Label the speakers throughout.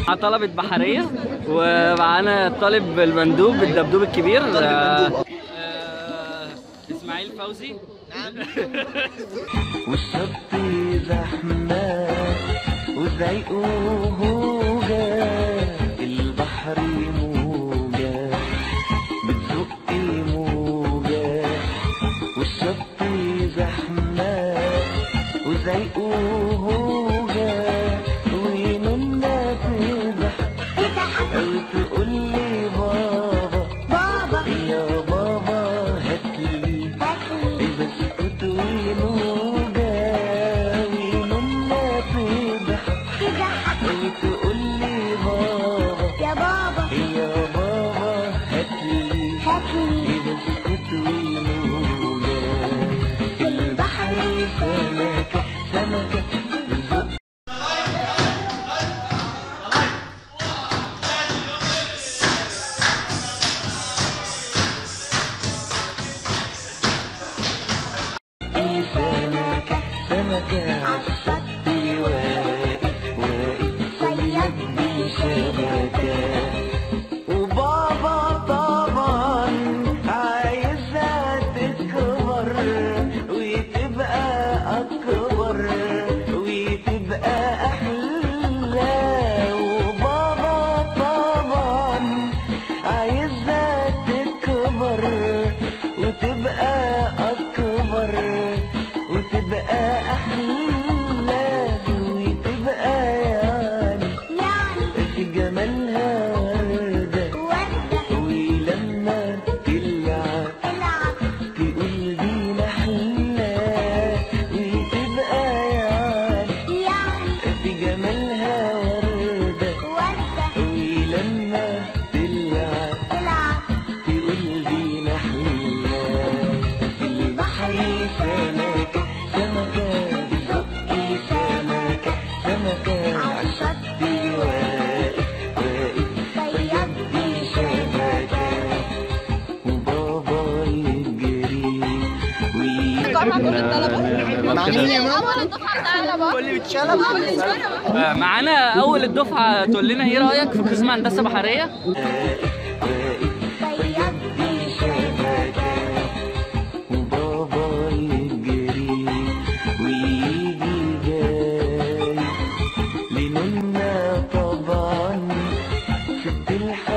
Speaker 1: مع طلبة بحرية ومعانا الطالب المندوب الدبدوب الكبير آه، آه، اسماعيل فوزي
Speaker 2: والشط زحمة وزيق وهوجة البحر موجة بتزق موجة والشط زحمة وزيق وهوجة ونونا تضحك أو تقول لي بابا
Speaker 3: بابا
Speaker 2: يا بابا هاتلي
Speaker 3: هاتلي
Speaker 2: بسكوت ونوجة ونونا تضحك
Speaker 3: تضحك
Speaker 2: وتقول لي بابا
Speaker 3: يا بابا
Speaker 2: يا بابا هاتلي
Speaker 3: هاتلي
Speaker 2: بسكوت ونوجة في البحر سمكة سمكة بتزق في سمكة سمكة عالشط واقف واقف صيادني شبكة وبابا طبعا عايزها تكبر وتبقى أكبر وتبقى أحلى وبابا طبعا عايزها تكبر وتبقى أكبر وتبقى أحلى وتبقى يعني
Speaker 3: يعني
Speaker 2: في جمالها وردة
Speaker 3: وردة
Speaker 2: ولما تلعب
Speaker 3: العب
Speaker 2: تقول دي نحلة وتبقى يعني
Speaker 3: يعني
Speaker 2: في جمالها وردة
Speaker 3: وردة
Speaker 2: ولما تلعب
Speaker 3: العب
Speaker 2: تقول دي نحلة في البحر سمكة سمكة بتزق سمكة سمكة عالشط واقف واقف صيادني شبكة وبابا يجري
Speaker 1: آه، معانا اول الدفعه تقول لنا ايه رايك في قسم هندسه بحريه
Speaker 3: صيادني
Speaker 2: شبكة وبابا يجري ويجي جاي لمنا طبعا ست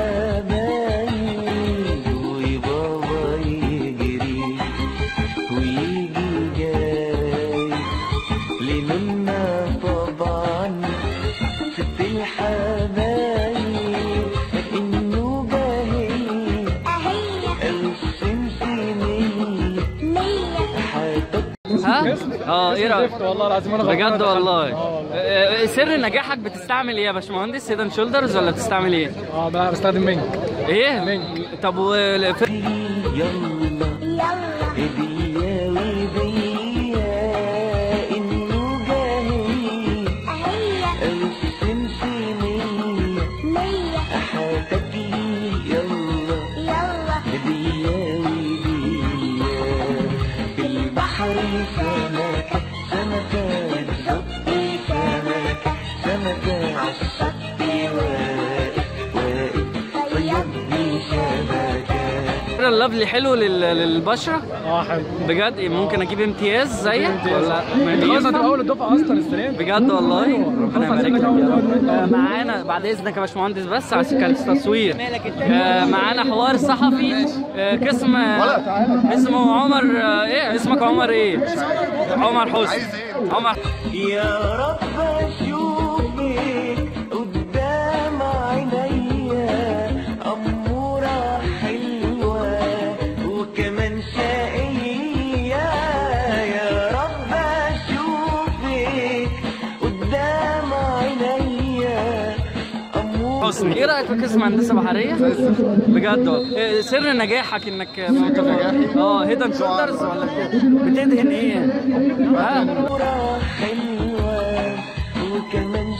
Speaker 2: الحبايب وبابا يجري ويجي جاي لمنا طبعا ست الحبايب انه باهي
Speaker 3: أهي
Speaker 2: السمسمية
Speaker 3: مية
Speaker 2: حتى
Speaker 1: ها اه ايه رايك
Speaker 4: والله العظيم انا غلطان.
Speaker 1: بجد والله
Speaker 4: اه والله
Speaker 1: آه، سر نجاحك بتستعمل ايه يا باشمهندس هيدن شولدرز ولا بتستعمل ايه
Speaker 4: اه بقى بستخدم مينك
Speaker 1: ايه
Speaker 4: مينك.
Speaker 1: طب و
Speaker 2: يلا
Speaker 3: يلا
Speaker 2: هدية وهدية إنه جاهي
Speaker 3: أهي
Speaker 2: السمسمية
Speaker 3: مية
Speaker 2: حتى يلا
Speaker 3: يلا
Speaker 2: هدية وهدية في البحر سمكة سمكة بتزق سمكة سمكة عالشط واقف واقف صيادني شبكة
Speaker 1: اللافلي حلو لل- للبشره
Speaker 4: اه حلو
Speaker 1: بجد إيه، ممكن اجيب امتياز زيك ولا
Speaker 4: خلاص هتبقى
Speaker 1: ما
Speaker 4: اول الدفعه اصلا السنه دي
Speaker 1: بجد والله ربنا
Speaker 4: خلاص
Speaker 1: يبارك
Speaker 4: عايزين
Speaker 1: لك
Speaker 4: نتعود.
Speaker 1: آه، معانا بعد اذنك يا باشمهندس بس عشان كان التصوير آه، معانا حوار صحفي آه، قسم آه، اسمه عمر آه، ايه اسمك عمر ايه عمر حسني عمر
Speaker 2: يا رب اشوفك قدام عينيا اموره حلوه وكمان شقيه يا رب اشوفك قدام عينيا اموره
Speaker 1: حسني ايه رايك في قسم هندسه بحريه بجد والله. إيه سر نجاحك انك اه هيدن شولدرز ولا بتدهن ايه ها
Speaker 2: اموره حلوه وكمان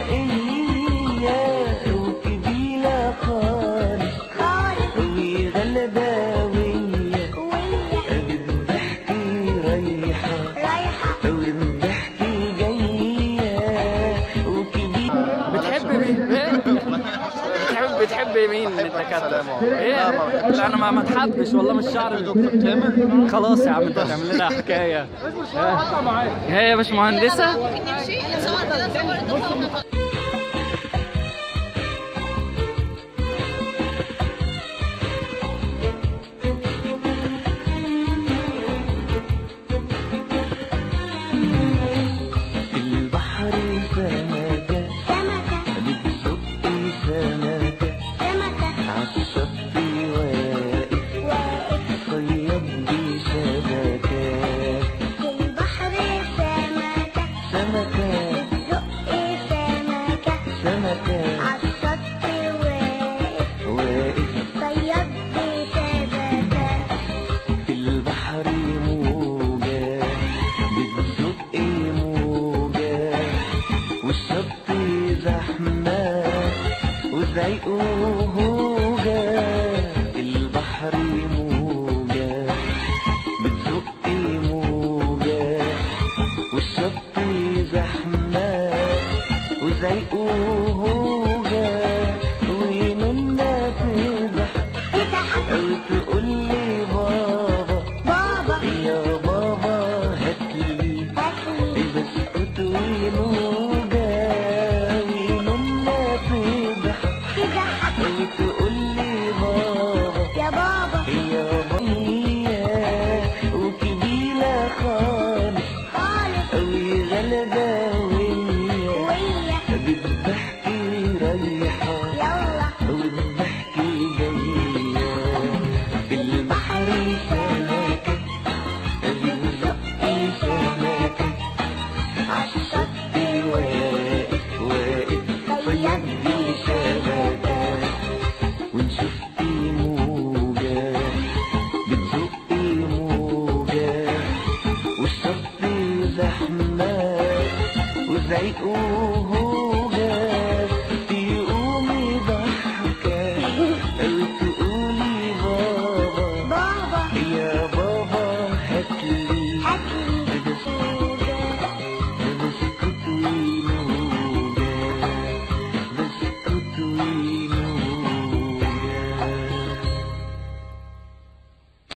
Speaker 2: شقيه وكبيره خالص
Speaker 3: خالص
Speaker 2: وغلباويه
Speaker 3: ويا
Speaker 2: الضحكي رايحة
Speaker 3: رايحة
Speaker 2: والضحكي جاية وكبيرة
Speaker 1: بتحب ايه بتحب مين من الدكاتره؟ ايه؟ لا انا ما ما اتحبش والله مش شعر دكتور تامر خلاص يا عم انت هتعمل لنا حكايه هي يا باشمهندسه
Speaker 2: في البحر سمكة بتزق سمكة عالشط واقف صياد بشبكة سمكة سمكة واقف في البحر موجة بتزق موجة والشط زحمة وزعيق وهوجة البحر